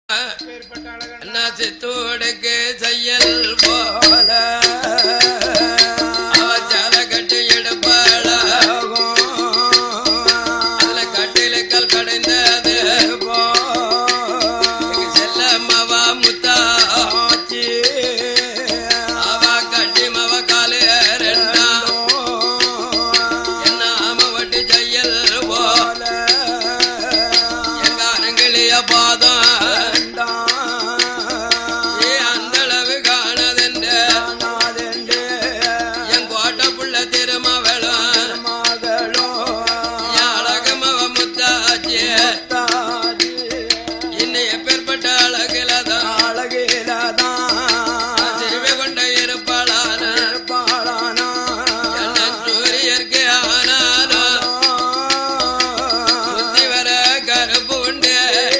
ஏற்பட்ட அழகன் அண்ணா சித்தோடுக்கு செய்யல் போல அவ சால கட்டி எடுப்பாள அதுல கட்டிலுக்கள் கடைந்தது எங்க செல்லம்மவா முத்தா அவ கட்டி மவ காலு ரெண்டா என்ன ஆம வட்டி செய்யல் போல எங்க அனங்கிளிய பாதம் ஏ அந்த அளவு காணதென்ற என் கோட்டை புள்ள திருமவளும் என் அழகமவ முத்தாச்சி இன்னும் எப்பேற்பட்ட அழகிலதான் திருவி கொண்ட இருப்பாளான என்ன சூரியருக்கு ஆனாலும் சுத்தி வர கருப்பு உண்டு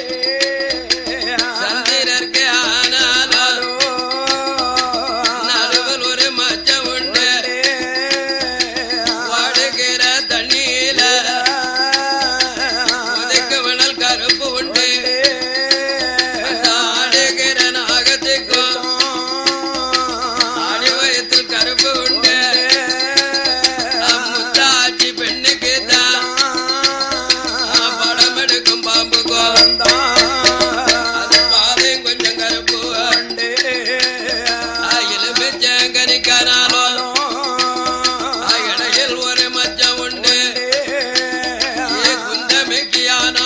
சந்திரருக்கு ஆனாலும் நடுவில் ஒரு மச்சம் உண்டு வாடுகிற தண்ணியில உதைக்கு விழல் கருப்பு உண்டு அந்த ஆடுகிற நாகத்துக்கும் ஆடி வயத்தில் கருப்பு உண்டு முத்தாட்சி பெண்ணுக்கு தான் படம் எடுக்கும் பாம்புக்கும் அது பாதையும் கொஞ்சம் கருப்பு எலுமிச்சங்கனிக்கானாலும் இடையில் ஒரு மச்சம் உண்டு ஏ குந்தமிக்கியானா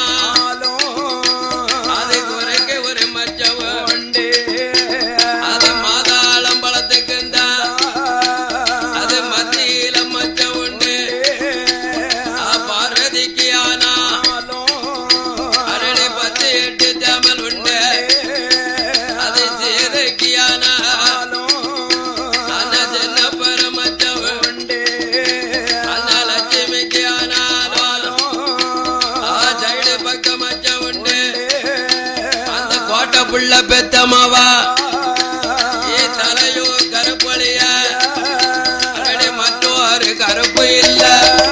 அது குறைக்கு ஒரு மச்சம் அது மாதாளம் பழத்துக்கு தான் அது மத்தியில மச்சம் உண்டு ஆ, பார்வதிக்கு ஆனா அரளி பத்து எட்டு தமிழ் உண்டு அது சீதைக்கு ஆனா அண்ணா சின்ன பெருமச்சம் அண்ணா லட்சுமிக்கு ஆனாலும் ஆ, சைடு பக்கம் மச்சம் உண்டு அந்த கோட்டை புள்ள பெத்தமாவா ஏ தலையோ கருப்பொழிய அரடி மற்றொரு கருப்பு இல்ல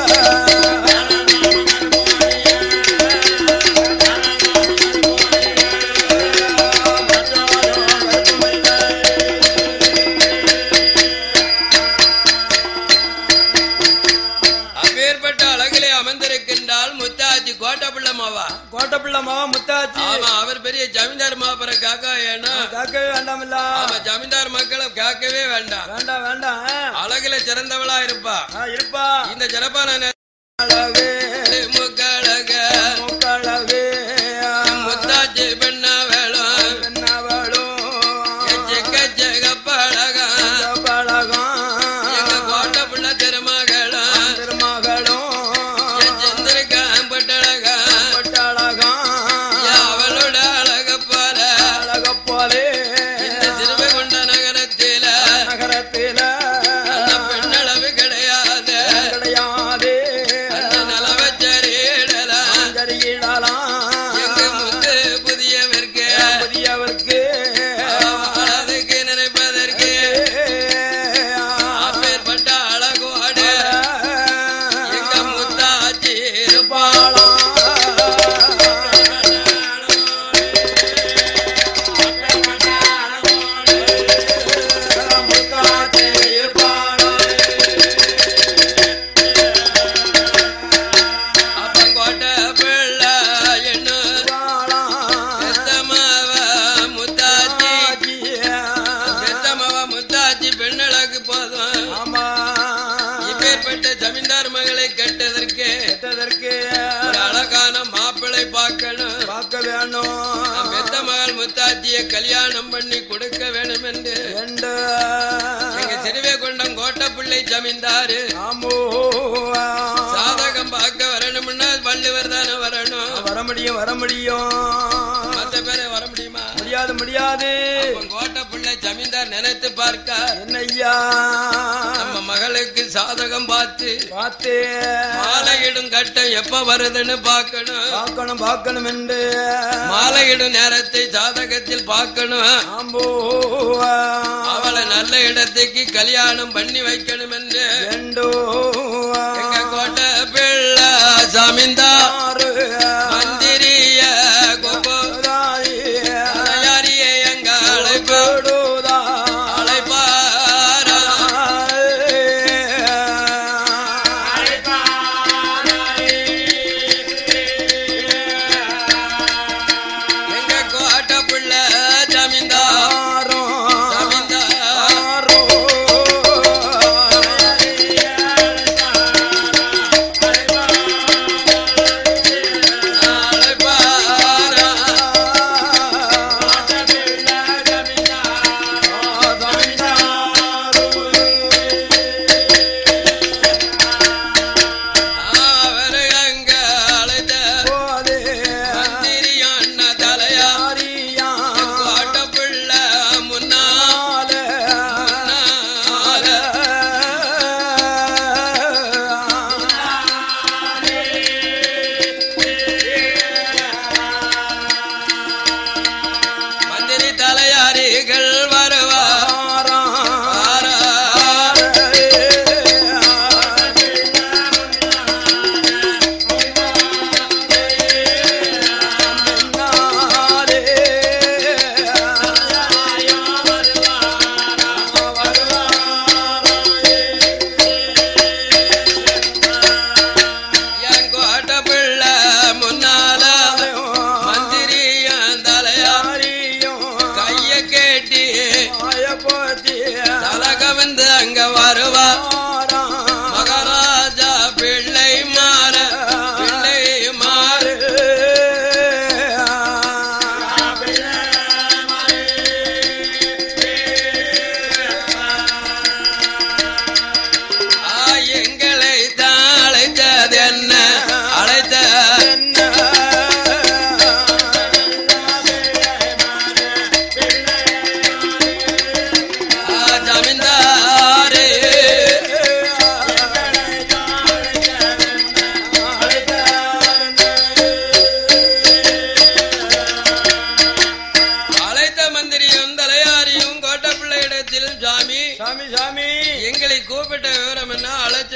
அப்பேற்பட்ட அழகிலே அமர்ந்திருக்கின்றால் முத்தாச்சி கோட்டை பிள்ளமாவா கோட்டப்பிள்ளை மாவா முத்தாச்சி ஆமா அவர் பெரிய ஜமீன்தார் மாப்பிற காக்கா ஏன்னா கேட்கவே வேண்டாமில்ல ஆமா ஜமீன்தார் மக்களை கேட்கவே வேண்டாம் வேண்டாம் வேண்டாம் அழகுல சிறந்தவளா இருப்பா ஆ, இருப்பா இந்த சிறப்பான அழகு முக்கழக முக்களகு முத்தாச்சி பெண்ண வேளும் என்னவளும் சிக்கச்சகப்பழகம் எங்க கோட்டை புள்ள திருமகளும் திருமகளும் செந்திருக்கான் பட்டழகம் அவளோட அழக போல அழகப்போலே இந்த சிறுவை கொண்ட நகரத்தில நகரத்தில அந்த பெண்ணளவு கிடையாது கிடையாது அந்த நலவச்சரிடலாம் சரியிடலாம் எங்க முத்து புதியவர்க்கு புதியவர்க்கு வாழறதுக்கு நினைப்பதற்கு அப்பேற்பட்ட அழகோடு எங்க முத்தாச்சி இருப்பாளோ அப்பங்கோட்டை பிள்ளை என்ன பெத்தமாவ முத்தாச்சி பெத்தமாவ முத்தாச்சி பெண்ணழகு போதும் இப்பேற்பட்ட ஜமீன்தார் மகளை கெட்டதற்கு ஒரு அழகான மாப்பிளை பார்க்கணும் பார்க்க வேணும் பெத்த மகள் முத்தாச்சியை கல்யாணம் பண்ணி கொடுக்க வேணும் என்று என்று எங்க சிறுவே கொண்டம் கோட்டை பிள்ளை ஜமீன்தாரு ஆமோ சாதகம் பார்க்க வரணும்னா வள்ளுவர் தானே வரணும் வர முடியும் வர முடியும் மத்த பேரை வர முடியுமா முடியாது முடியாது அப்ப கோட்டை பிள்ளை ஜமீன்தார் நினைத்து பார்க்க என்னய்யா நம்ம மகளுக்கு சாதகம் பார்த்து பார்த்து மாலையிடும் கட்டம் எப்ப வருதுன்னு பார்க்கணும் பார்க்கணும் பார்க்கணும் என்று மாலையிடும் நேரத்தை ஜாதகத்தில் பார்க்கணும் ஆம்போ அவளை நல்ல இடத்துக்கு கல்யாணம் பண்ணி வைக்கணும் என்று எண்டோ எங்க கோட்டை பிள்ளை ஜமீன்தார் ஆறு மந்திரிய கோபோ ராயே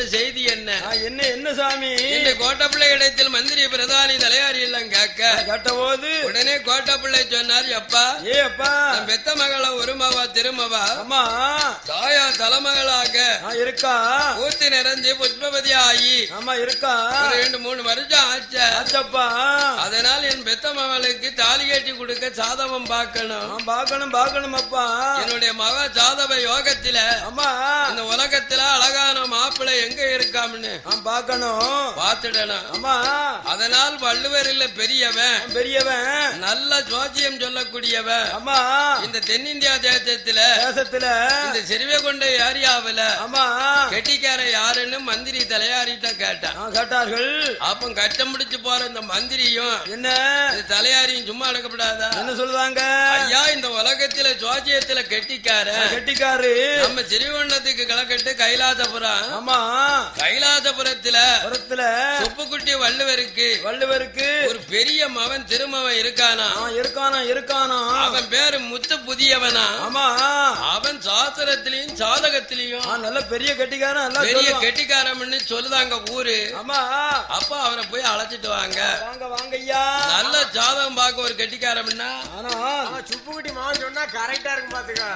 செய்தி என்ன ஆ, என்ன என்ன சாமி இந்த கோட்டப்பிள்ளை இடத்தில் மந்திரி பிரதானி தலையாரி எல்லாம் கேட்க கேட்ட போது உடனே கோட்டப்பிள்ளை சொன்னார் எப்பா ஏ அப்பா என் பெத்த மகள ஒருமவா திருமவா அம்மா தாயா தலைமகளாக ஆ, இருக்கா ஊத்தி நிறைஞ்சு புஷ்பவதி ஆகி ஆமா இருக்கா ஒரு ரெண்டு மூணு வருஷம் ஆச்ச ஆச்சப்பா அதனால் என் பெத்த மகளுக்கு தாலி கட்டி கொடுக்க சாதவம் பார்க்கணும் ஆ, பார்க்கணும் பார்க்கணும் அப்பா என்னுடைய மக சாதவ யோகத்தில அம்மா இந்த உலகத்துல அழகான மாப்பிள்ளை எங்க இருக்காம்னு ஆ, பார்க்கணும் பார்த்துடணும் அம்மா அதனால் வள்ளுவர் இல்ல பெரியவன் பெரியவன் நல்ல ஜோசியம் சொல்லக்கூடியவன் அம்மா இந்த தென்னிந்தியா தேசத்துல தேசத்துல இந்த சிறுவைகொண்ட ஏரியாவுல அம்மா கெட்டிக்கார யாருன்னு மந்திரி தலையாரிட்ட கேட்டான் ஆ, கேட்டார்கள் அப்ப கட்டம் முடிச்சு போற இந்த மந்திரியும் என்ன இந்த தலையாரியும் சும்மா அடக்கப்படாதா என்ன சொல்லுவாங்க ஐயா இந்த உலகத்துல ஜோசியத்துல கெட்டிக்கார கெட்டிக்காரு நம்ம சிறுவண்ணத்துக்கு கலக்கட்டு கைலாசபுரம் ஆமா கைலாசபுரத்துல புறத்துல சுப்புக்குட்டி வள்ளுவருக்கு வள்ளுவருக்கு ஒரு பெரிய மவன் திருமவன் இருக்கானா ஆ, இருக்கானா இருக்கானா அவன் பேரு முத்து புதியவனா ஆமா அவன் சாஸ்திரத்திலையும் சாதகத்திலையும் ஆ, நல்ல பெரிய கெட்டிக்காரன் நல்லா பெரிய சொல்லுவான். கெட்டிக்காரம்னு சொல்லுதாங்க ஊரு ஆமா அப்ப அவரை போய் அழைச்சிட்டு வாங்க வாங்க வாங்க ஐயா நல்ல ஜாதகம் பார்க்க ஒரு கெட்டிக்காரம்னா ஆனா சுப்புக்குட்டி மாவன் சொன்னா கரெக்டா இருக்கும் பாத்துக்க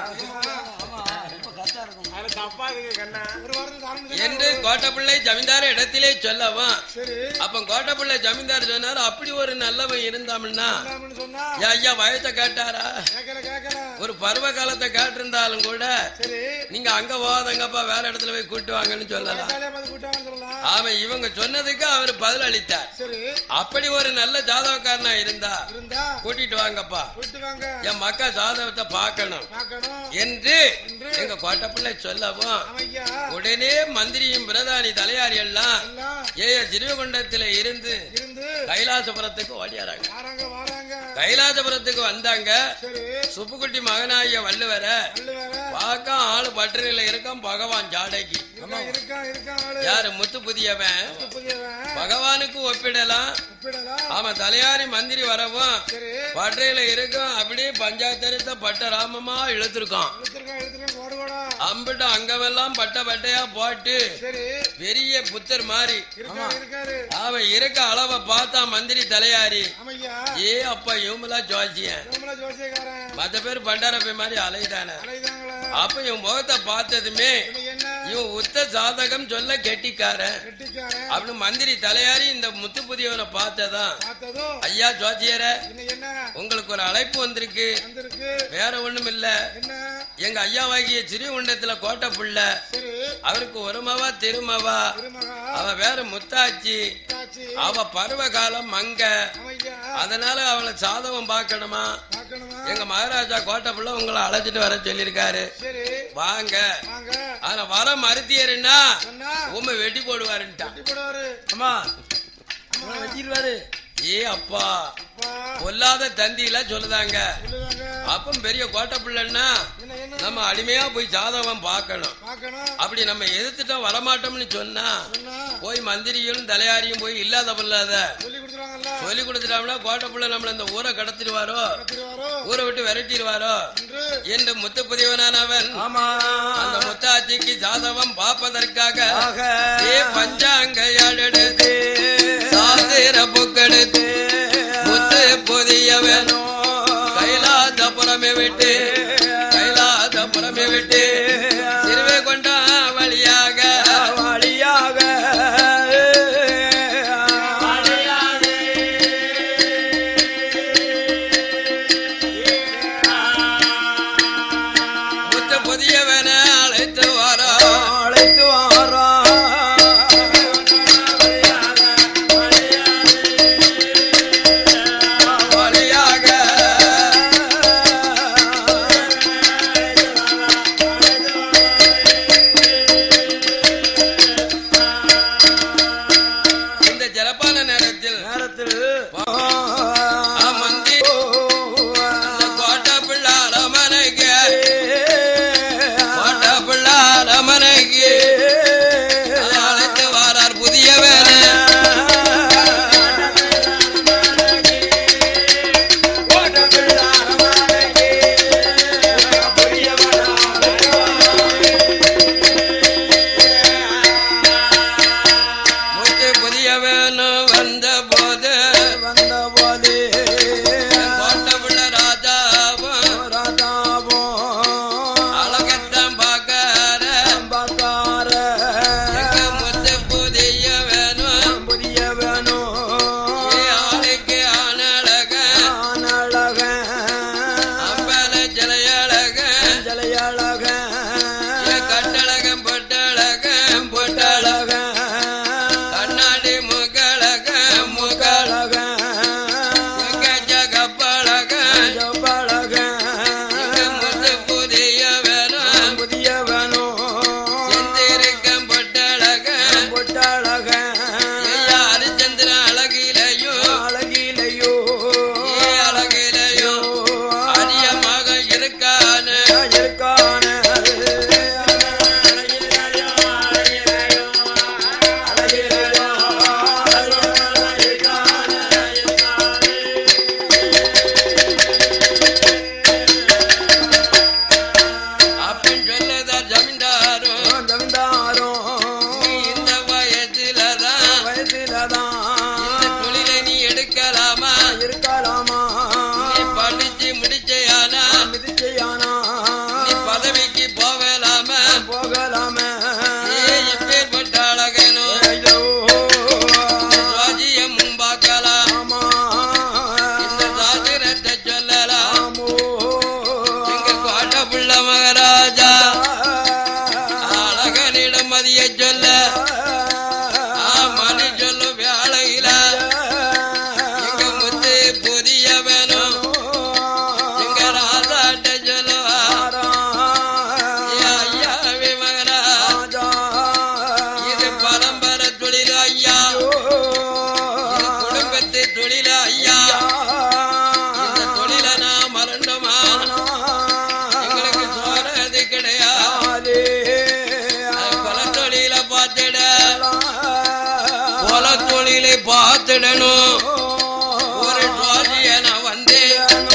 அது தப்பா இருக்கு கண்ணா ஒரு வாரத்துக்கு என்று கோட்டப்பிள்ளை ஜமீன்தார் இடத்திலே சொல்லவும் சரி அப்ப கோட்டப்பிள்ளை ஜமீன்தார் சொன்னார் அப்படி ஒரு நல்லவன் இருந்தாம்னா சொன்னா ஏன் ஐயா வயசை கேட்டாரா கேட்கல கேட்கல ஒரு பருவ காலத்தை கேட்டிருந்தாலும் கூட சரி நீங்க அங்க போகாதங்கப்பா வேற இடத்துல போய் கூட்டு வாங்கன்னு சொல்லலாம் ஜாலியா பார்த்து கூட்டாங்கன்னு சொல்லலாம் அவன் இவங்க சொன்னதுக்கு அவர் பதில் அளித்தார் சரி அப்படி ஒரு நல்ல ஜாதகக்காரனா இருந்தா இருந்தா கூட்டிட்டு வாங்கப்பா கூட்டு வாங்க என் மக்கா ஜாதகத்தை பார்க்கணும் பார்க்கணும் என்று எங்க கோட்டப்பிள்ளை சொல்லவும் ஐயா உடனே மந்திரியும் பிரதானி தலையாரி எல்லாம் எல்லாம் ஏய திருவகுண்டத்துல இருந்து இருந்து கைலாசபுரத்துக்கு ஓடியாராங்க வாராங்க வாராங்க கைலாசபுரத்துக்கு வந்தாங்க சரி சுப்புக்குட்டி மகனாகிய வள்ளுவர அல்லு வேற பார்க்க ஆளு பட்டறையில இருக்கான் பகவான் ஜாடகி இருக்கான் இருக்கான் இருக்கான் ஆளு யாரு முத்து புதியவன் புதியவன் பகவானுக்கு ஒப்பிடலாம் ஒப்பிடலாம் அவன் தலையாரி மந்திரி வரவும் சரி பட்டறையில இருக்கும் அப்படியே பஞ்சாயத்தரித்த பட்ட ராமமா இழுத்திருக்கான் எடுத்துருக்கான் எடுத்துருக்கான் ஓடுவாடா அம்பிட்டு அங்கமெல்லாம் பட்ட பட்டையா போட்டு சரி பெரிய புத்தர் மாதிரி இருக்காரு இருக்காரு அவன் இருக்க அளவை பார்த்தா மந்திரி தலையாரி ஆமையா ஏ அப்பா இவங்களா ஜோசியன் நம்மள ஜோசியக்காரன் மத்த பேர் பண்டாரப்பை மாதிரி அலைதானே அலைதாங்களா அப்ப இவன் முகத்தை பார்த்ததுமே இன்னைக்கு என்ன இவன் உத்த சாதகம் சொல்ல கெட்டிக்காரன் கெட்டிக்காரன் அப்படின்னு மந்திரி தலையாரி இந்த முத்து புதியவனை பார்த்ததான் பார்த்ததும் ஐயா ஜோசியர இன்னைக்கு என்ன உங்களுக்கு ஒரு அழைப்பு வந்திருக்கு வந்திருக்கு வேற ஒண்ணும் இல்ல என்ன எங்க ஐயாவாகிய சிறுகுண்டத்துல கோட்டை புள்ள சரி அவருக்கு ஒருமவா திருமவா திருமகா அவ வேற முத்தாச்சி காட்சி அவ பருவ காலம் மங்க ஆமையா அதனால அவளை சாதகம் பார்க்கணுமா பார்க்கணுமா எங்க மகாராஜா கோட்டை புள்ள உங்களை அழைச்சிட்டு வர சொல்லியிருக்காரு சரி வாங்க வாங்க ஆனா வர மறுத்தியருன்னா சொன்னா உண்மை வெட்டி போடுவாருன்ட்டான் கட்டி போடுவாரு அம்மா அம்மா வச்சிருவாரு ஏ அப்பா அப்பா பொல்லாத தந்தியில சொல்லுதாங்க சொல்லுவாங்க அப்பம் பெரிய கோட்டை பிள்ளைன்னா என்ன என்ன நம்ம அடிமையா போய் ஜாதகம் பார்க்கணும் பார்க்கணும் அப்படி நம்ம எதிர்த்துட்டோம் வரமாட்டோம்னு சொன்னா சொன்னா போய் மந்திரியும் தலையாரியும் போய் இல்லாத பிள்ளாத சொல்லி கொடுத்துருவாங்கல்ல சொல்லி கொடுத்துட்டோம்னா கோட்டை பிள்ளை நம்மள இந்த ஊரை கடத்திடுவாரோ கத்திருவாரோ ஊரை விட்டு விரட்டிடுவாரோ என்று என்று முத்து புதியவனானவன் ஆமா அந்த முத்தாச்சிக்கு ஜாதகம் பார்ப்பதற்காக ஆக ஏ பஞ்சாங்க எடுத்து சாதிர புக்கெடுத்து முத்து புதியவன் கைலாசபுரமே விட்டு கைலாசபுரமே விட்டு சிறுவை கொண்ட வழியாக வழியாக முத்து புதியவனை அழைத்து வரோ அழைத்து வாரா வழியாக பார்த்துடணும் ஒரு ஜோதிய நான் வந்தேன்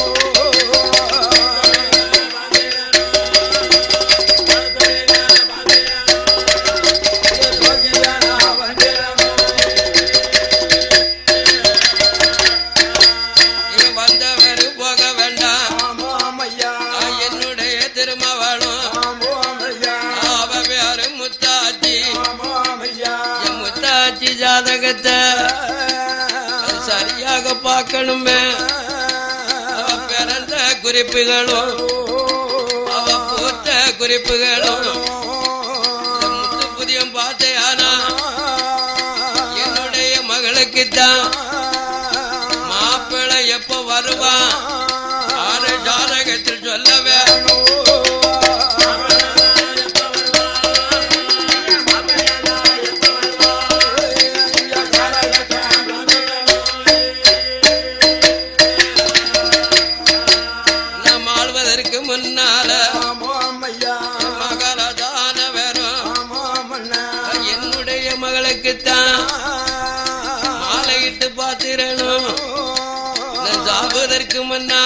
நீ வந்தவர் போக வேண்டாம் நான் என்னுடைய திருமவளும் அவ பேரு முத்தாச்சி என் முத்தாச்சி ஜாதகத்தை அது சரியாக பார்க்கணுமே அவ பிறந்த குறிப்புகளும் அவ பூத்த குறிப்புகளும் இந்த முத்து புதியம் பார்த்தேயானா என்னுடைய மகளுக்குத்தான் மாப்பிள்ளை எப்ப வருவான் ஆன ஜாதகத்தில் சொல்லவே நாம் ஆள்வதற்கு முன்னால மகாராஜான வேறும் என்னுடைய மகளுக்குத்தான் மாலையிட்டு பார்த்திரணும் நான் சாவதற்கு முன்னா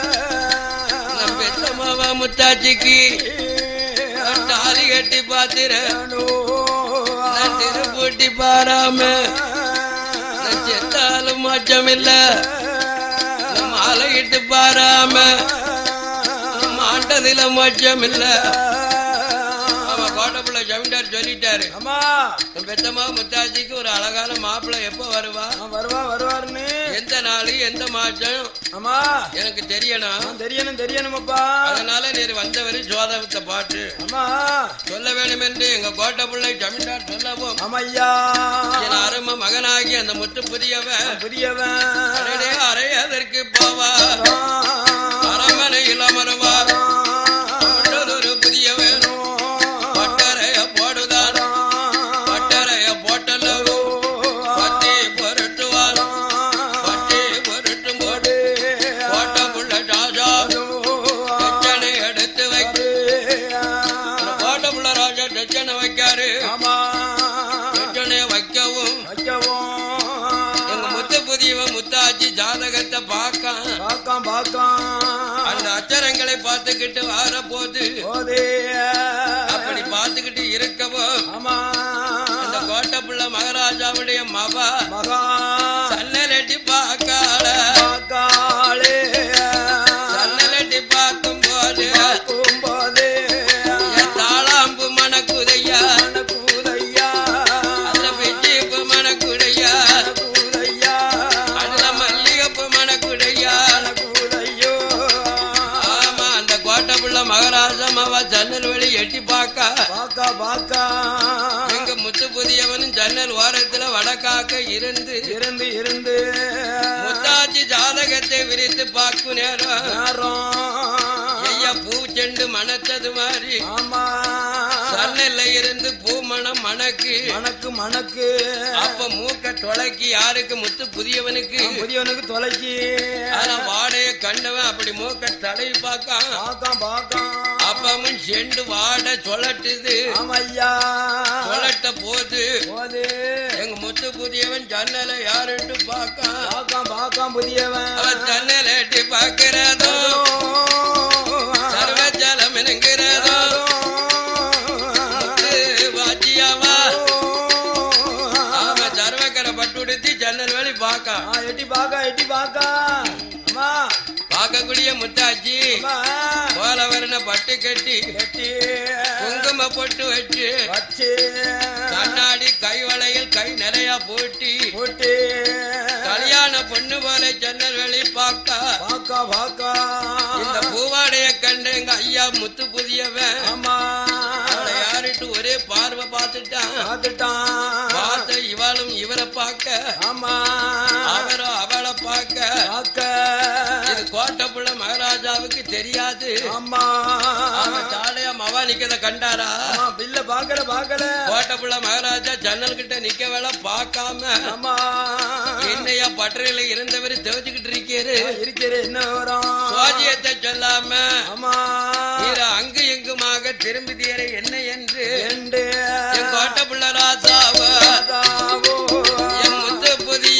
நான் பெத்த மாவா முத்தாச்சிக்கு நான் தாலி கட்டி பார்த்திரேன் நான் திருப்பூட்டி பாராம நான் செத்தாலும் மாற்றம் இல்ல நான் மாலையிட்டு பாராம நான் மாண்டதில மாற்றம் இல்ல அவ கோட்டப்புள்ள ஜமீன்தார் சொல்லிட்டாரு அம்மா என் பெத்தம்மா முத்தாச்சிக்கு ஒரு அழகான மாப்பிள்ளை எப்ப வருவா வருவா வருவாருன்னு எந்த நாள் எந்த மாற்றம் அம்மா எனக்கு தெரியணும் தெரியணும் தெரியணுமப்பா அதனால நீர் வந்தவரு ஜோதகத்தை பாட்டு அம்மா சொல்ல வேண்டும் என்று எங்க கோட்டை பிள்ளை ஜமீன்தார் சொல்லவும் அம்மையா என் அருமை மகனாகி அந்த முத்து புதியவன் புரியவன் அடடே அறையதற்கு போவா அரமனையில் அமருவார் ஒரு புதியவன் பட்டறைய போடுதான் பட்டறைய போட்டல்லவோ பத்தி பொருட்டுவார் பட்டி பொருட்டும் போடு போட்ட புள்ள ராஜா தச்சனை எடுத்து வைக்க போட்ட புள்ள ராஜா தச்சனை வைக்காரு தச்சனை வைக்கவும் எங்க முத்து புதியவன் முத்தாச்சி ஜாதகத்தை பார்க்க பாக்காம் பாக்காம் அந்த அச்சரங்களை பார்த்துக்கிட்டு வர போது போதே அப்படி பார்த்துக்கிட்டு இருக்கவும் ஆமா அந்த கோட்டை புள்ள மகாராஜாவுடைய மவா மகா சன்னலட்டி பார்க்கால பாக்காளே சன்னலட்டி பார்க்கும் போது கும்போதே என் தாளாம்பு மணக்குதையா கூதையா அந்த பிச்சிப்பு மணக்குடையா கூதையா அதுல மல்லிகப்பு மணக்குடையா கூதையோ ஆமா அந்த கோட்டை புள்ள மகாராஜா மவா ஜன்னல் வழி எட்டி பார்க்க பாக்கா பாக்கா எங்க முத்து புதியவனும் ஜன்னல் ஓரத்துல வடக்காக்க இருந்து இருந்து இருந்து முத்தாச்சி ஜாதகத்தை விரித்து பார்க்கும் நேரம் யாரும் ஐயா பூ செண்டு மணத்தது மாதிரி ஆமா சன்னல்ல இருந்து பூ மணம் மணக்கு மணக்கு மணக்கு அப்ப மூக்க தொலைக்கி யாருக்கு முத்து புதியவனுக்கு புதியவனுக்கு தொலைக்கி ஆனா வாடைய கண்டவன் அப்படி மூக்க தடவி பார்க்கான் பாக்காம் பாக்காம் அப்பமும் செண்டு வாட சொலட்டுது ஆமையா சொலட்ட போது போதே எங்க முத்து புதியவன் ஜன்னலை யாருன்னு பார்க்கான் பாக்காம் பாக்காம் புதியவன் அவன் ஜன்னலை எட்டி பார்க்கிறதோ சர்வஜலம் என்கிறதோ முத்து வாச்சியாவா அவன் சர்வக்கரை பட்டுடுத்தி ஜன்னல் வழி பார்க்கான் ஆ, எட்டி பாக்கா எட்டி பாக்கா அம்மா பார்க்கக்கூடிய முத்தாச்சி அம்மா போலவரன பட்டு கட்டி எட்டி குங்கும பொட்டு வச்சு வச்சு கண்ணாடி கை வளையல் கை நிறைய போட்டி போட்டு கல்யாண பொண்ணு போல ஜன்னல் வெளி பார்க்க பாக்கா பாக்கா இந்த பூவாடைய கண்டு எங்க ஐயா முத்து புதியவன் ஆமா அவளை யாருட்டு ஒரே பார்வை பார்த்துட்டான் பார்த்துட்டான் பார்த்த இவளும் இவரை பார்க்க ஆமா அவரும் அவளை பார்க்க பாக்க இது கோட்டப்புள்ள மகாராஜாவுக்கு தெரியாது ஆமா அவன் சாலையா மவா நிக்கத கண்டாரா ஆமா பில்ல பாக்கல பாக்கல கோட்டப்புள்ள மகாராஜா ஜன்னல் கிட்ட நிக்க வேலை பார்க்காம ஆமா என்னையா பட்டறையில இருந்தவர் தெரிஞ்சுக்கிட்டு இருக்கிறாரு இருக்கிற என்ன வரும் சுவாஜியத்தை சொல்லாம ஆமா நீர அங்கு எங்குமாக திரும்புதியரை என்ன என்று ரெண்டு என் கோட்டப்புள்ள ராஜாவ ராதாவோ என் முத்து புதிய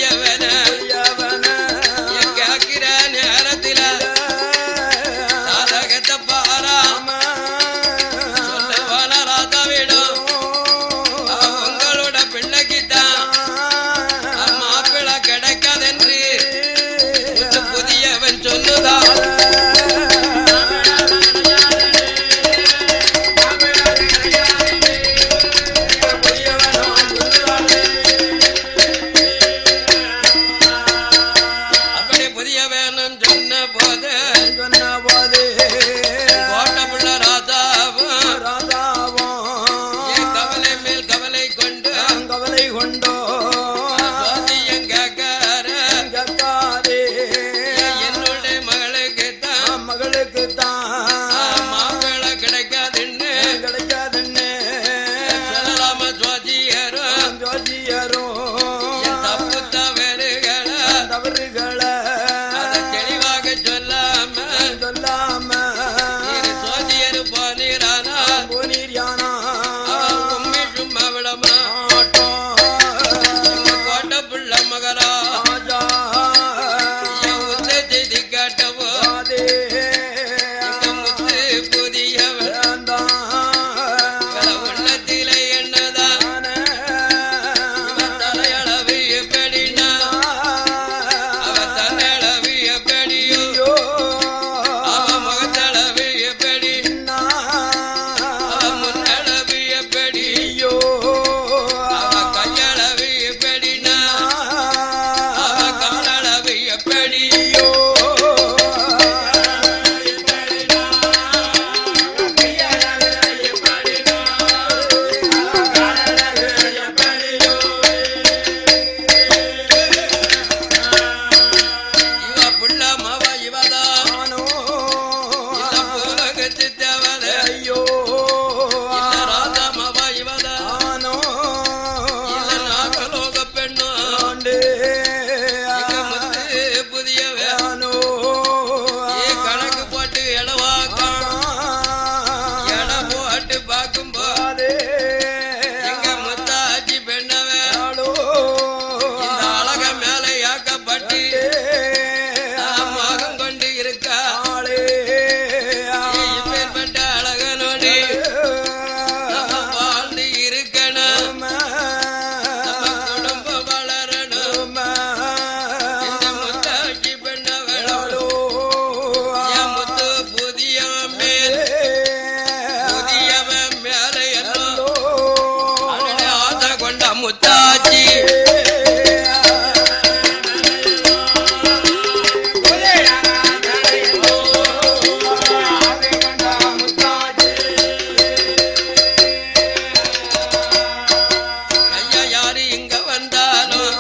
அவளுக்கு தான் மாப்பிள்ளை கிடைக்காதுன்னு கிடைக்காதுன்னு சொல்லலாம ஜோதியரும் ஜோதியரும் என் தப்பு தவறுகளை தவறுகளை அதை தெளிவாக சொல்லாம சொல்லாம நீர் ஜோதியர் போனீரானா போனீர் யானா உண்மை சும்மா விடமா கோட்டை புள்ள மகரா ராஜா என் உத்த செய்தி காட்டவோ அதே எங்க முத்து புதியவன் உள்ளத்தில என்னதான் இவன் தலையளவு எப்படின்னா அவன் தன்னளவு எப்படியோ அவன் முகத்தளவு எப்படி அவன் முன்னளவு எப்படி அவன் கையளவு எப்படின்னா அவன் காலளவு எப்படி இவ புள்ள மவ இவதான் இந்த பூலகத்து தேவத இந்த ராஜா மவ இவதான் இந்த நாகலோக பெண்ணும் எங்க முத்து புதியவ ஏ கணக்கு போட்டு இடவாக்கம் இட போட்டு பார்க்கும்போது எங்க முத்தாச்சி பெண்ணவ இந்த அழக மேல ஏக்கப்பட்டு மகம் கொண்டு இருக்கா இப்பேற்பட்ட அழகனோடு நம்ம வாழ்ந்து இருக்கணும் நம்ம குடும்பம் வளரணும் இந்த முத்தாட்சி பெண்ணவளோ என் முத்து புதியவன் மேல் புதியவன் மேல எல்லாம் அவனுடைய ஆசை கொண்ட முத்தாச்சி ஐயா யாரு இங்க வந்தாலும்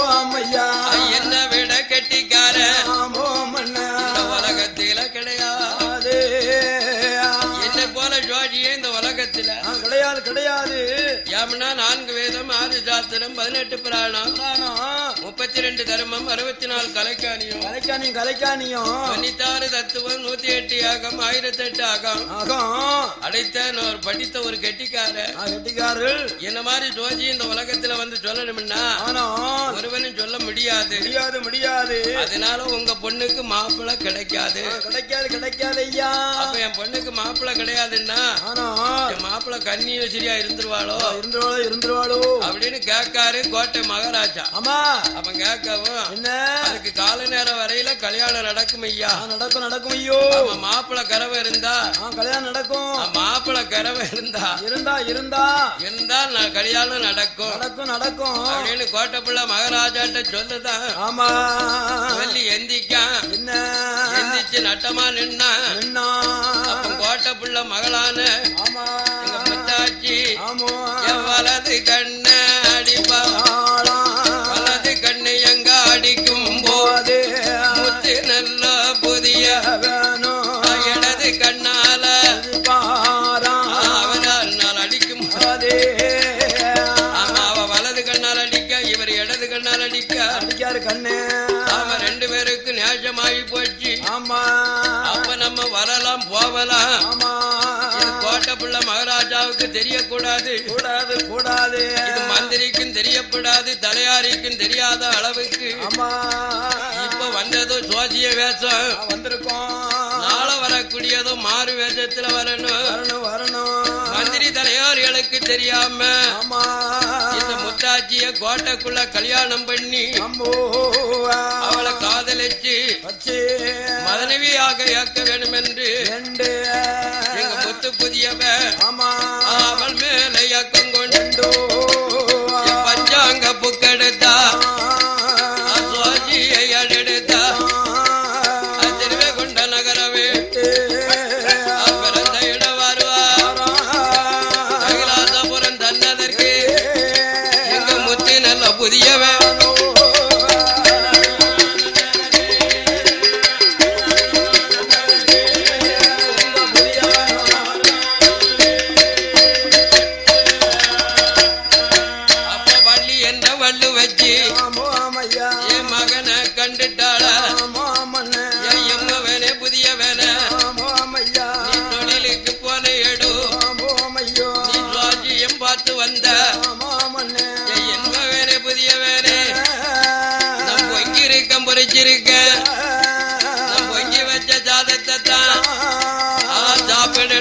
என்ன விட கெட்டிக்காரன் இந்த உலகத்தில கிடையாது என்னை போல ஜோடியே இந்த உலகத்தில கிடையாது கிடையாது யாமனா நான்கு வேதம் ஆறு சாஸ்திரம் பதினெட்டு புராணம் முப்பத்தி ரெண்டு தர்மம் அறுபத்தி நாலு கலைக்காணியம் கலைக்கானியும் கலைக்கானியும் தொண்ணூத்தாறு தத்துவம் நூத்தி எட்டு யாகம் ஆயிரத்தி எட்டு ஆகம் ஆகம் அடைத்த ஒரு படித்த ஒரு கெட்டிக்காரன் ஆ, கெட்டிக்காரர்கள் என்ன மாதிரி ஜோதி இந்த உலகத்துல வந்து சொல்லணும்னா ஆனால் ஒருவனும் சொல்ல முடியாது முடியாது முடியாது அதனால உங்க பொண்ணுக்கு மாப்பிள்ளை கிடைக்காது ஆ, கிடைக்காது கிடைக்காது ஐயா அப்ப என் பொண்ணுக்கு மாப்பிள்ளை கிடையாதுன்னா ஆனால் என் மாப்பிள்ளை கன்னி சரியா இருந்துருவாளோ இருந்துருவாளோ இருந்துருவாளோ அப்படின்னு கேட்காரு கோட்டை மகாராஜா ஆமா அவன் கேட்கவும் என்ன அதுக்கு கால நேரம் வரையில கல்யாணம் நடக்கும் ஐயா ஆ, நடக்கும் நடக்கும் ஐயோ அவன் மாப்பிள்ளை கறவை இருந்தா ஆ கல்யாணம் நடக்கும் அவன் மாப்பிள்ளை கறவை இருந்தா இருந்தா இருந்தா இருந்தால் நான் கல்யாணம் நடக்கும் நடக்கும் நடக்கும் அப்படின்னு கோட்டைப்புள்ள மகாராஜாட்ட சொல்லுதான் ஆமா சொல்லி எந்திக்கான் என்ன எந்திச்சு நட்டமா நின்னா என்ன அப்ப கோட்டைப்புள்ள மகளான ஆமா எங்க முத்தாச்சி ஆமா என் வலது கண்ண அடிப்பா ஆளா. வலது கண்ணு எங்க அடிக்கும் போது போதே முத்து நல்ல புதிய வேணும் இடது கண்ணால பாரா அவனால் நான் அடிக்கும் போதே ஆமா அவ வலது கண்ணால் அடிக்க இவர் இடது கண்ணால் அடிக்க அடிக்காரு கண்ணு ஆமா ரெண்டு பேருக்கு நேசமாகி போச்சு ஆமா அப்ப நம்ம வரலாம் போகலாம் ஆமா இது கோட்டைப்புள்ள மகாராஜாவுக்கு தெரியக்கூடாது கூடாது கூடாது இது மந்திரிக்கும் தெரியப்படாது தலையாரிக்கும் தெரியாத அளவுக்கு ஆமா இப்ப வந்ததோ சோசிய வேஷம் வந்திருக்கோம் நாளை வரக்கூடியதோ மாறு வேஷத்துல வரணும் வரணும் வரணும் மந்திரி தலையாரிகளுக்கு தெரியாம ஆமா இந்த முத்தாச்சிய கோட்டைக்குள்ள கல்யாணம் பண்ணி அம்போ அவளை காதலிச்சு வச்சு மதனவியாக ஏற்க வேண்டும் என்று ரெண்டு எங்க முத்து புதியவ ஆமா அவள் மேல இயக்கம் கொண்டு ரெண்டோ பஞ்சாங்க புக்கெடுத்தா சுவாஜியை எடுத்தா திருவே கொண்ட நகரவே பிறந்த இடம் வருவா கைலாசபுரம் தன்னதற்கு எங்க முத்தி நல்ல புதியவன்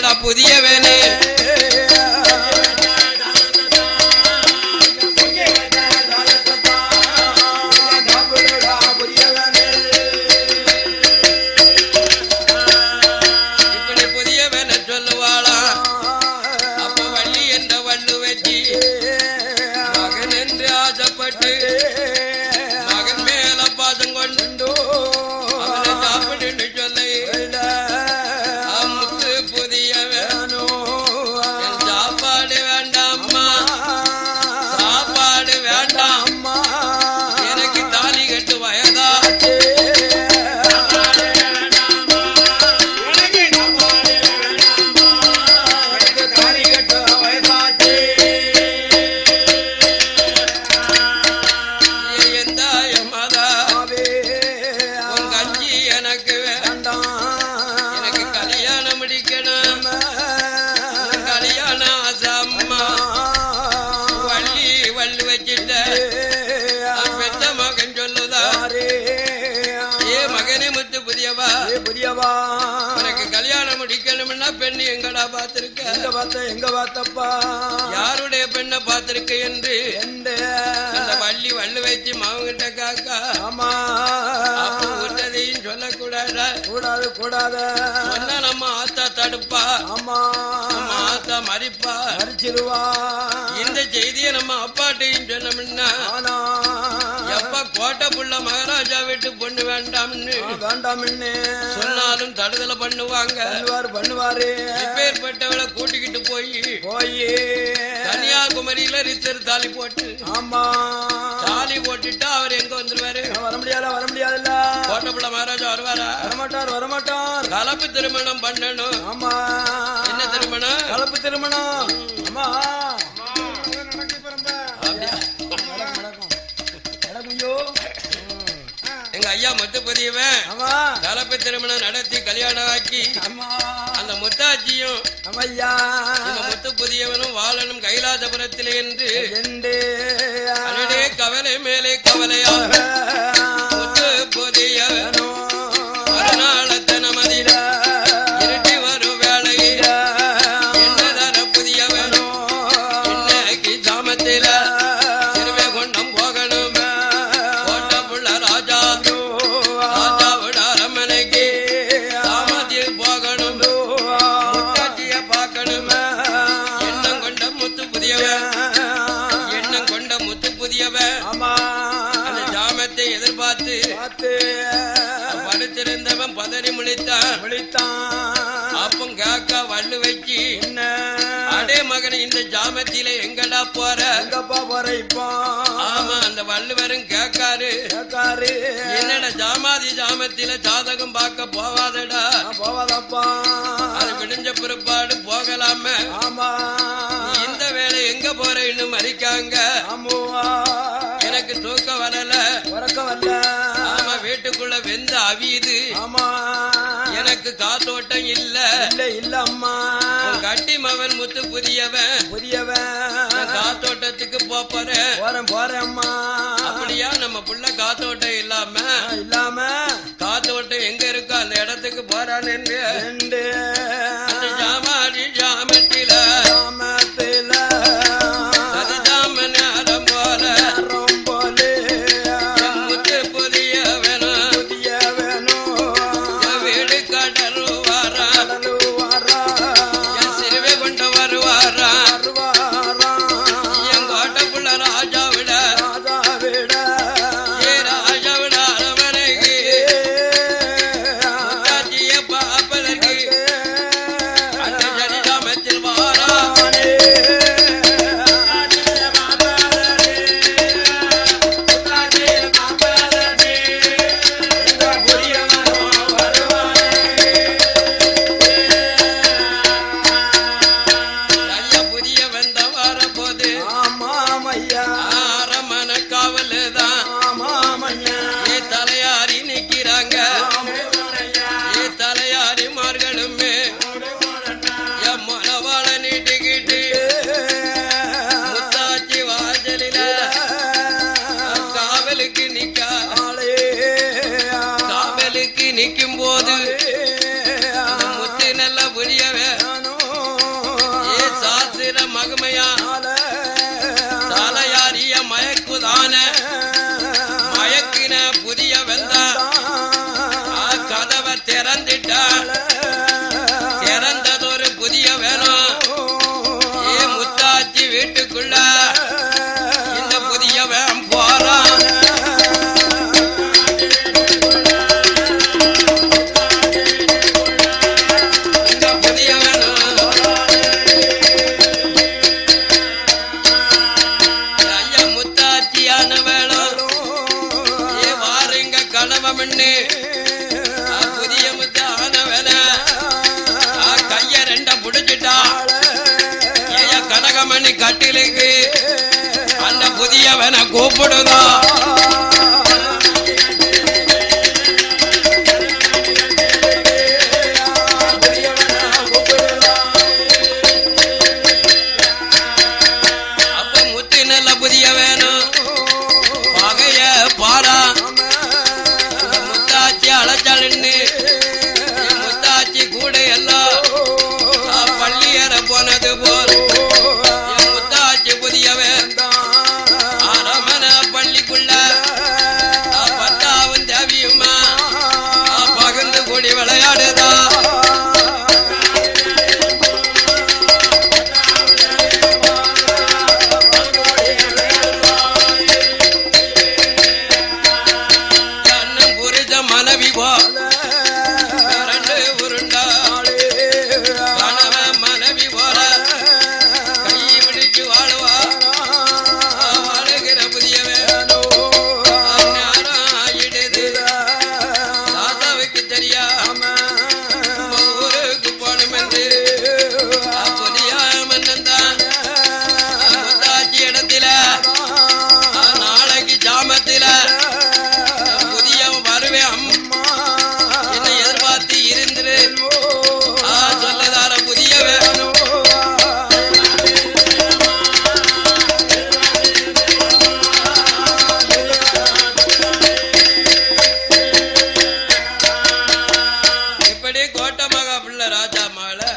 எங்கடா புதியவனே இப்படி புதியவனை சொல்லுவாளா அப்ப வள்ளி என்ற வள்ளு வச்சு மகன் என்று ஆசைப்பட்டு மகன் மேல பாசம் கொண்டு அவனை சாப்பிடுன்னு சொல்லி அம்முக்கு புதியவன் என் சாப்பாடு வேண்டாம்மா சாப்பாடு வேண்டாம் எனக்கு தாலி கட்டு வயதா எந்த மதா உன் கஞ்சி எனக்கு வேண்டாம் எனக்கு கல்யாணம் முடிக்கணும் கல்யாணம் ஆசை அம்மா வள்ளி வள்ளி வச்சிட்ட அவன் பெத்த மகன் சொல்லுதா ஏ மகனே முத்து புதியவா புரியவா உனக்கு கல்யாணம் முடிக்கணும்னா பெண்ணு எங்கடா பார்த்திருக்க எங்க பார்த்த எங்க பார்த்தப்பா யாருடைய பெண்ணை பார்த்திருக்க என்று எந்த அந்த வள்ளி வள்ளு வச்சு மாவங்கிட்ட காக்கா ஆமா அப்ப விட்டதையும் சொல்லக்கூடாதா கூடாது கூடாது சொன்னா நம்ம ஆத்தா தடுப்பா ஆமா நம்ம ஆத்தா மறிப்பா மறிச்சிருவா இந்த செய்தியை நம்ம அப்பாட்டையும் சொன்னோம்னா ஆனா எப்ப கோட்டை புள்ள மகாராஜா வீட்டு பொண்ணு வேண்டாம்னு வேண்டாம் என்ன சொன்னாலும் தடுதலை பண்ணுவாங்க பண்ணுவாரு பண்ணுவாரு இப்பேற்பட்டவளை கூட்டிக்கிட்டு போய் போய் கன்னியாகுமரியில ரித்தர் தாலி போட்டு ஆமா தாலி போட்டுட்டா அவர் எங்க வந்துருவாரு வர முடியாதா வர முடியாதுல்ல கோட்டப்புள்ள மகாராஜா வருவாரா வரமாட்டார் வரமாட்டார் கலப்பு திருமணம் பண்ணணும் ஆமா என்ன திருமணம் கலப்பு திருமணம் ஆமா அதான் நடக்கு இப்ப ரொம்ப. அப்படியா? நடக்கும் நடக்கும் நடக்கும் ஐயோ எங்க ஐயா முத்து பதியவன் ஆமா கலப்பு திருமணம் நடத்தி கல்யாணம் ஆக்கி ஆமா அந்த முத்தாச்சியும் ஆமையா இந்த முத்து புதியவனும் வாழனும் கைலாசபுரத்திலே என்று எண்டே அடடே கவலை மேலே கவலையா முத்து புதியவன் மறுநாளத்தன மதில இருட்டி வரும் வேளையில் என்னதர புதியவன் இன்னைக்கு ஜாமத்தில திருவே கொண்டம் போகணும் கோட்ட புள்ள ராஜா ராஜாவோட அரமனைக்கு சாமத்தில் போகணும் முத்தாச்சிய பார்க்கணும் எண்ணம் கொண்ட முத்து புதியவன் எண்ணம் கொண்ட முத்து புதியவன் ஆமா அந்த ஜாமத்தை எதிர்பார்த்து பார்த்து படுத்திருந்தவன் பதறி முழித்தான் விழித்தான் அப்பம் கேக்கா வள்ளு வச்சு என்ன அடே மகனை இந்த ஜாமத்தில எங்கடா போற எங்கப்பா போற இப்போ ஆமா அந்த வள்ளுவரும் கேக்காரு கேக்காரு என்னடா ஜாமாதி ஜாமத்தில ஜாதகம் பார்க்க போவாதடா நான் போவாதப்பா அது விடிஞ்ச பிற்பாடு போகலாம ஆமா நீ இந்த வேலை எங்க போறேன்னு மறிக்காங்க ஆமுவா எனக்கு தூக்கம் வரல உறக்க வரல ஆமா வீட்டுக்குள்ள வெந்த அவியுது ஆமா எனக்கு காத்தோட்டம் இல்ல இல்ல இல்ல அம்மா உன் கட்டி மவன் முத்து புதியவன் புதியவன் நான் காத்தோட்டத்துக்கு போறேன் போறேன் போறேன் அம்மா அப்படியா நம்ம புள்ள காத்தோட்டம் இல்லாம நான் இல்லாம காத்தோட்டம் எங்க இருக்கோ அந்த இடத்துக்கு போறான் என்று ரெண்டு அந்த ஜாமாடி ஜாமத்தில கிராமத்தில சதிஜாம நேரம் போல ரொம்பலே என் முத்து புதியவனும் புதியவனும் என் வீடு கடல் வாரா கடலுவாரா என் சிறுவை கொண்டு வருவாரா வருவாரா என் கோட்டை புள்ள ராஜாவிட ராஜாவிட ஏ ராஜாவிட மகுமையா தலையாரிய மயக்குதான மயக்கின புதிய வெந்த கதவை திறந்துட்டா திறந்ததொரு புதிய வேணும் ஏ முத்தாச்சி வீட்டுக்குள்ள இந்த புதியவன் போறான் இந்த புதியவனும் ஐயா முத்தாச்சியான வேணும் ஏ வாருங்க கணவமண்ணு புதிய முத்தான வேல கைய ரெண்ட புடிச்சிட்டா ஏய கனகமணி கட்டிலுக்கு அந்த புதியவனை கூப்பிடுதா அப்ப முத்து நல்ல புதிய வேணும் பகைய பாரா முத்தாச்சி அழைச்சாளுன்னு என் முத்தாச்சி கூட எல்லாம் ஆ, பள்ளியேற போனது போல் என் முத்தாச்சி புதியவன் அரமன பள்ளிக்குள்ள ஆ, பத்தாவும் தேவியுமா ஆ, பகிர்ந்து கூடி விளையாடுதா அண்ணன் புரிஞ்ச மனைவி போ ரெண்டு உருண்டா கணவன் மனைவி போல கை பிடிச்சு வாழுவா ஆ, வாழுகிற புதியவன் ஞானம் ஆயிடுது தாத்தாவுக்கு தெரியா ஊருக்கு போனும் என்று புதிய மன்னன் தான் முத்தாச்சி இடத்தில ஆ, நாளைக்கு ஜாமத்தில புதிய வருவேன் அம்மா என்னை எதிர்பார்த்து இருந்துரு ஆ சொல்லதார புதியவன் இப்படி கோட்டை மகா பிள்ளை ராஜா மாலை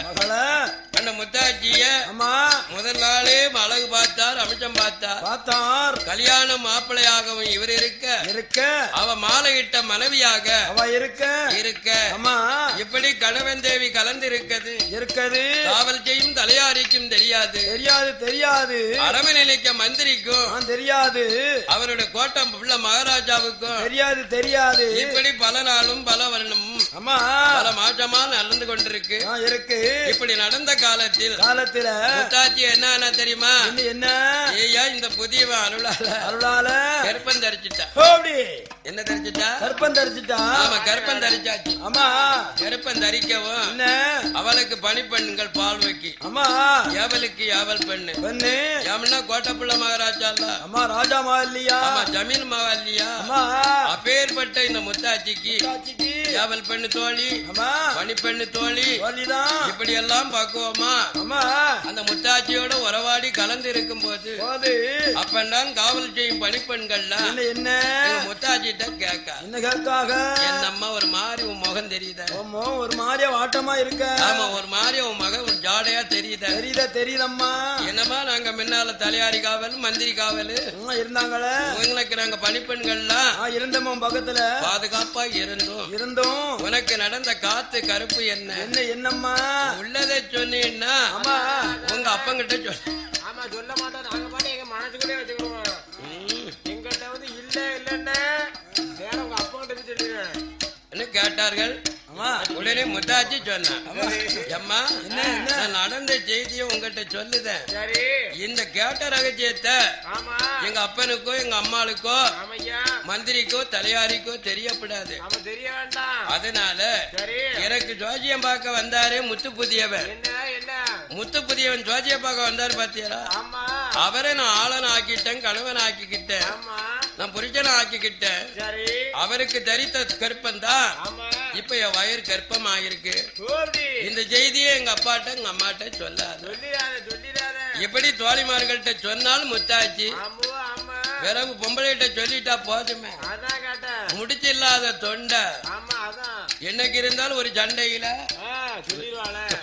அந்த முத்தாச்சிய அம்மா முதல் நாளே அழகு பார்த்தார் அமைச்சம் பார்த்தார் பார்த்தார் கல்யாணம் மாப்பிள்ளையாகவும் இவர் இருக்க இருக்க அவ மாலையிட்ட மனைவியாக அவ இருக்க இருக்க அம்மா இப்படி கணவன் தேவி கலந்து இருக்குது இருக்குது காவல் செய்யும் தலையாரிக்கும் தெரியாது தெரியாது தெரியாது அரமநிலைக்க மந்திரிக்கும் நான் தெரியாது அவருடைய கோட்டம் உள்ள மகாராஜாவுக்கும் தெரியாது தெரியாது இப்படி பல நாளும் பல வருணமும் அம்மா பல மாற்றமா நடந்து கொண்டிருக்கு நான் இருக்கு இப்படி நடந்த காலத்தில் காலத்துல முத்தாச்சி என்ன தெரியுமா இன்னும் என்ன ஏய்யா இந்த புதியவன் அருளால அருளால கருப்பம் தரிச்சிட்டா ஓடி என்ன தரிச்சிட்டா கற்பம் தரிச்சிட்டா ஆமா கருப்பம் தரிச்சாச்சு அம்மா கருப்பம் தரிக்கவும் என்ன அவளுக்கு பணிப்பெண்கள் பால் வைக்கி அம்மா ஏவலுக்கு ஏவல் பெண்ணு பெண்ணு ஏமன்னா கோட்டப்புள்ள மகாராஜால அம்மா ராஜா இல்லையா ஆமா ஜமீன் மகா இல்லையா அம்மா அப்பேற்பட்ட இந்த முத்தாச்சிக்கு சாட்சிக்கு ஏவல் பெண்ணு தோழி அம்மா பணிப்பெண்ணு தோழி வள்ளிதான் இப்படி எல்லாம் பக்குவமா அம்மா அந்த முத்தாச்சியோட உறவாடி கலந்து இருக்கும் போது போது அப்பந்தான் காவல் செய்யும் பணிப்பெண்கள்லாம் என்ன என்ன எங்க முத்தாச்சிட்ட கேட்க என்ன கேட்காக என் அம்மா ஒரு மாதிரி உன் முகம் தெரியுத அம்மா ஒரு மாதிரியா வாட்டமா இருக்க ஆமா ஒரு மாதிரி உன் மகன் ஒரு ஜாடையா தெரியுத தெரியுதா தெரியுதம்மா என்னமா நாங்க முன்னால தலையாரி காவல் மந்திரி காவல் அம்மா இருந்தாங்களே உங்களுக்கு நாங்க பணிப்பெண்கள்லாம் ஆ இருந்தம்மா உன் பக்கத்துல பாதுகாப்பா இருந்தோம் இருந்தோம் உனக்கு நடந்த காத்து கருப்பு என்ன என்ன என்னம்மா உள்ளதை சொன்னீன்னா அம்மா உங்க அப்பங்கிட்ட சொல்லு ஆமா சொல்ல மாட்டோம் நாங்க பாட்டு எங்க மனசுக்குள்ளே வச்சுக்கிடுவோம் ம். எங்கிட்ட வந்து இல்ல இல்லன்னு வேற உங்க அப்பா கிட்ட போய் சொல்லுங்க ன்னு கேட்டார்கள் அம்மா உடனே முத்தாச்சி சொன்னான் அம்மா என்ன, என்ன? நான் நடந்த செய்தியை உங்ககிட்ட சொல்லுதேன் சரி இந்த கேட்ட ரகசியத்தை ஆமா எங்க அப்பனுக்கோ எங்க அம்மாளுக்கோ ஆமையா மந்திரிக்கோ தலையாரிக்கோ தெரியப்படாது ஆமா தெரிய வேண்டாம் அதனால சரி எனக்கு ஜோசியம் பார்க்க வந்தாரு முத்து புதியவன் என்ன என்ன முத்து புதியவன் ஜோசியம் பார்க்க வந்தாரு பாத்தியாரா ஆமா அவரை நான் ஆளன் ஆக்கிட்டேன் கணவன் ஆக்கிக்கிட்டேன் ஆமா நான் புரிச்சனை ஆக்கிக்கிட்டேன் சரி அவருக்கு தரித்த கற்பம் தான் ஆமா இப்ப என் வயிறு கற்பம் ஆகிருக்கு சோடி இந்த செய்தியை எங்க அப்பாட்ட எங்க அம்மாட்ட சொல்லாது சொல்லிடாத சொல்லிடாத எப்படி தோழிமார்கள்ட்ட சொன்னாலும் முத்தாச்சு ஆமா ஆமா பிறகு பொம்பளைகிட்ட சொல்லிட்டா போதுமே அதான் கேட்டேன் முடிச்சில்லாத தொண்டை ஆமா அதான் என்னைக்கு இருந்தாலும் ஒரு சண்டையில ஆ, சொல்லிடுவாளே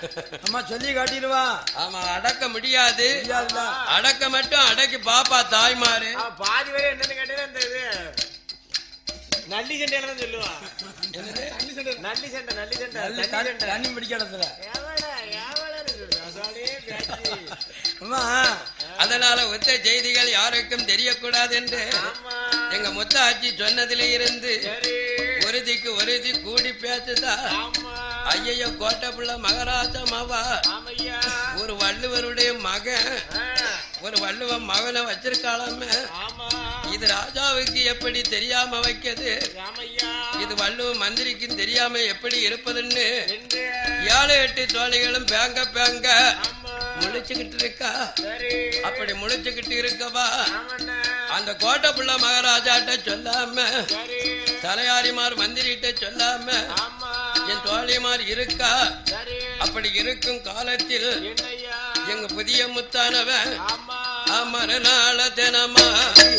அம்மா சொல்லி காட்டிடுவா ஆமா அடக்க முடியாது முடியாதுல்ல அடக்க மட்டும் அடக்கி பாப்பா தாய்மாரு அவன் பாதி வரை என்னன்னு கேட்டீங்கன்னா இந்த இது நல்லி சண்டையில தான் சொல்லுவான் நல்லி சண்டை நல்லி சண்டை நல்ல நல்லி தண்ணி சண்டை தண்ணி பிடிக்கிறதுல எவடா எவடா சொல்லு அதாலே பேச்சு அம்மா அதனால ஒத்த செய்திகள் யாருக்கும் தெரியக்கூடாது என்று ஆமா எங்க முத்தாச்சி சொன்னதிலே இருந்து சரி ஒருதிக்கு ஒருதி கூடி பேசுதா ஆமா ஐயையோ கோட்டப்புள்ள மகாராஜா மாவா ஆமையா ஒரு வள்ளுவருடைய மகன் ஆ, ஒரு வள்ளுவன் மகனை வச்சிருக்காளாமே ஆமா இது ராஜாவுக்கு எப்படி தெரியாம வைக்கிறது ஆமையா இது வள்ளுவ மந்திரிக்கும் தெரியாம எப்படி இருப்பதுன்னு என்று ஏழு எட்டு தோழிகளும் பேங்க பேங்க ஆமா முழிச்சுக்கிட்டு இருக்கா சரி அப்படி முழிச்சுக்கிட்டு இருக்கவா ஆமண்ணா அந்த கோட்டைப்புள்ள மகாராஜாட்ட சொல்லாம சரி தலையாரிமார் மந்திரிட்ட சொல்லாம ஆமா என் தோழிமார் இருக்கா சரி அப்படி இருக்கும் காலத்தில் என்னய்யா எங்க புதிய முத்தானவன் ஆமா மறுநாள தினமா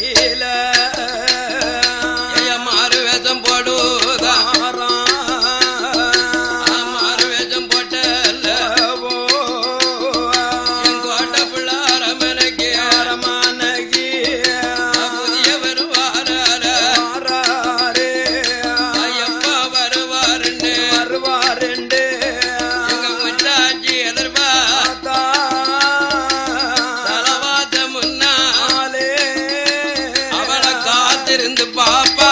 மாறு வேஷம் போடுதா மாறு வேஷம் போட்டல்ல என் கோட்டை புள்ள அரமனைக்கு புதிய வருவார எப்ப வருவாருன்னு எங்க முன்னாச்சி எதிர்பா தலவாத முன்னா அவளை காத்திருந்து பாப்பா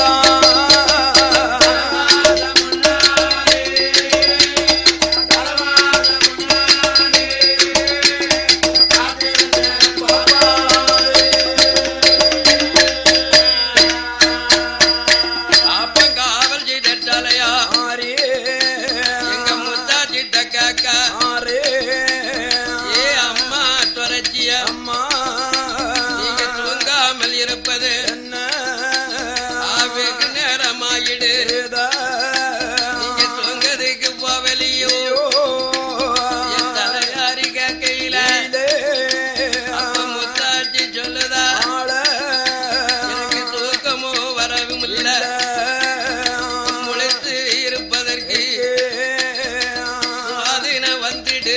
அப்ப காவல் செய்தாலையா எங்க முத்தாச்சிட்ட கேக்க ஏ அம்மா துறைச்சிய நீங்க தூங்காமல் இருப்பது வெகு நேரமாயிடு நீங்க தூங்கதுக்கு போவலியோ என் தலையாரி கேக்கையில அப்ப முத்தாச்சி சொல்லுதா எனக்கு தூக்கமோ வரவும் இல்ல முளைத்து இருப்பதற்கு சுவாதீனம் வந்துடு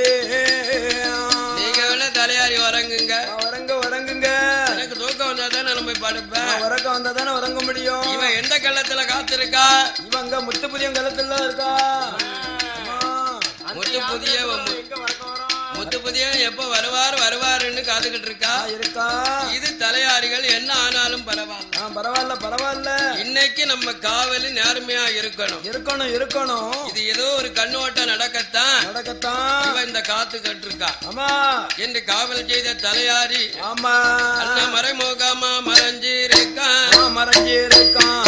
நீங்க வேணா தலையாரி வரங்குங்க வரங்க வரங்குங்க எனக்கு தூக்கம் வந்தா தான் நான் போய் படுப்பேன் வரக்க வந்தா தானே வரங்க முடியும் இவன் எந்த கள்ளத்துல காத்திருக்கா இவங்க முத்து புதிய கலத்துல இருக்கா முத்து புதிய மு- எங்க வரக்க வரோம் முத்து புதிய எப்ப வருவார் வருவாருன்னு காத்துக்கிட்டு இருக்கா இருக்கா இது தலையாரிகள் என்ன ஆனாலும் பரவாயில்ல ஆ, பரவாயில்ல பரவாயில்ல இன்னைக்கு நம்ம காவலி நேர்மையா இருக்கணும் இருக்கணும் இருக்கணும் இது ஏதோ ஒரு கண்ணோட்டம் நடக்கத்தான் நடக்கத்தான் இவன் இந்த காத்து கட்டிருக்கா ஆமா என்று காவல் செய்த தலையாரி ஆமா அண்ணா மறைமுகமா மறைஞ்சிருக்கான் மறைஞ்சிருக்கான்